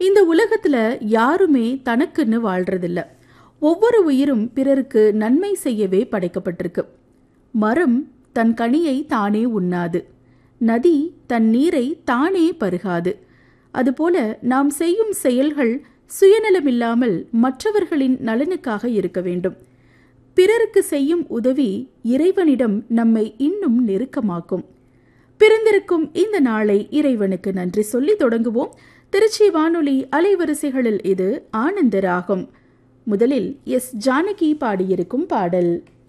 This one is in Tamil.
இந்த உலகத்துல யாருமே தனக்குன்னு வாழ்றதில்ல ஒவ்வொரு உயிரும் பிறருக்கு நன்மை செய்யவே படைக்கப்பட்டிருக்கு மரம் தன் கனியை தானே உண்ணாது நதி தன் நீரை தானே பருகாது அதுபோல நாம் செய்யும் செயல்கள் சுயநலமில்லாமல் மற்றவர்களின் நலனுக்காக இருக்க வேண்டும் பிறருக்கு செய்யும் உதவி இறைவனிடம் நம்மை இன்னும் நெருக்கமாக்கும் பிறந்திருக்கும் இந்த நாளை இறைவனுக்கு நன்றி சொல்லி தொடங்குவோம் திருச்சி வானொலி அலைவரிசைகளில் இது ஆனந்த ராகம் முதலில் எஸ் ஜானகி பாடியிருக்கும் பாடல்